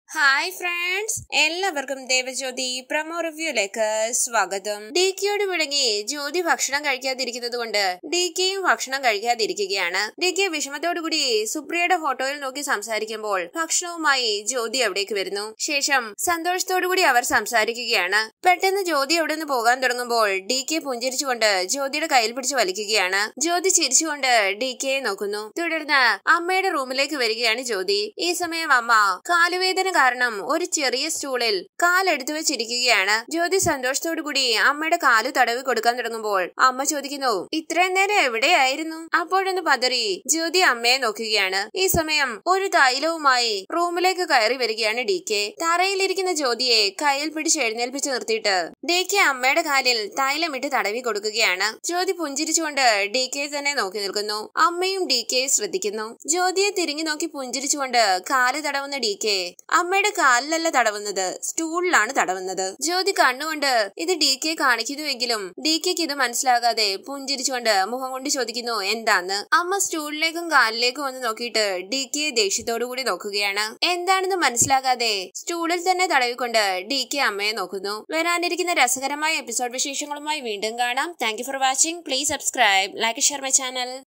hi friends എല്ലാവർക്കും Devajyothi promo റിവ്യൂയിലേക്ക് സ്വാഗതം D കെയോട് വിളങ്ങി ജ്യോതി ഭക്ഷണം കഴിക്കാതിരിക്കുന്നത് കൊണ്ട് ഡി കെയും ഭക്ഷണം കഴിക്കാതിരിക്കുകയാണ് ഡി കെ വിഷമത്തോടുകൂടി സുപ്രിയയുടെ ഫോട്ടോയിൽ നോക്കി സംസാരിക്കുമ്പോൾ ഭക്ഷണവുമായി ജ്യോതി അവിടേക്ക് വരുന്നു ശേഷം സന്തോഷത്തോടുകൂടി അവർ സംസാരിക്കുകയാണ് പെട്ടെന്ന് ജ്യോതി അവിടെ നിന്ന് പോകാൻ തുടങ്ങുമ്പോൾ ഡി കെ പുഞ്ചിരിച്ചുകൊണ്ട് ജ്യോതിയുടെ കയ്യിൽ പിടിച്ച് വലിക്കുകയാണ് ജ്യോതി ചിരിച്ചുകൊണ്ട് ഡി കെയെ നോക്കുന്നു തുടർന്ന് അമ്മയുടെ റൂമിലേക്ക് വരികയാണ് ജ്യോതി ഈ സമയം അമ്മ കാലുവേദന കാരണം ഒരു ചെറിയ സ്റ്റൂളിൽ കാലെടുത്തു വെച്ചിരിക്കുകയാണ് ജ്യോതി സന്തോഷത്തോടു കൂടി അമ്മയുടെ കാല് തടവി കൊടുക്കാൻ തുടങ്ങുമ്പോൾ അമ്മ ചോദിക്കുന്നു ഇത്രയും നേരം എവിടെയായിരുന്നു അപ്പോഴൊന്ന് പതറി ജ്യോതി അമ്മയെ നോക്കുകയാണ് ഈ സമയം ഒരു തൈലവുമായി റൂമിലേക്ക് കയറി വരികയാണ് ഡി കെ തറയിലിരിക്കുന്ന ജ്യോതിയെ കയ്യിൽ പിടിച്ച് എഴുന്നേൽപ്പിച്ച് നിർത്തിയിട്ട് ഡി കെ അമ്മയുടെ കാലിൽ തൈലമിട്ട് തടവി കൊടുക്കുകയാണ് ജ്യോതി പുഞ്ചിരിച്ചുകൊണ്ട് ഡി കെ തന്നെ നോക്കി നിൽക്കുന്നു അമ്മയും ഡി കെ ശ്രദ്ധിക്കുന്നു ജ്യോതിയെ തിരിഞ്ഞു നോക്കി പുഞ്ചിരിച്ചുകൊണ്ട് കാല് തടവുന്ന ഡി കെ അമ്മയുടെ കാലിലല്ല തടവുന്നത് സ്റ്റൂളിലാണ് തടവുന്നത് ജ്യോതി കണ്ണുകൊണ്ട് ഇത് ഡി കെ കാണിക്കുന്നുവെങ്കിലും ഡി കെക്ക് ഇത് മനസ്സിലാകാതെ പുഞ്ചിരിച്ചുകൊണ്ട് മുഖം കൊണ്ട് ചോദിക്കുന്നു എന്താന്ന് അമ്മ സ്റ്റൂളിലേക്കും കാലിലേക്കും ഒന്ന് നോക്കിയിട്ട് ഡി കെ ദേഷ്യത്തോടു കൂടി നോക്കുകയാണ് എന്താണെന്ന് മനസ്സിലാകാതെ സ്റ്റൂളിൽ തന്നെ തടവിക്കൊണ്ട് ഡി കെ അമ്മയെ നോക്കുന്നു വരാനിരിക്കുന്ന രസകരമായ എപ്പിസോഡ് വിശേഷങ്ങളുമായി വീണ്ടും കാണാം thank for watching please subscribe like share my channel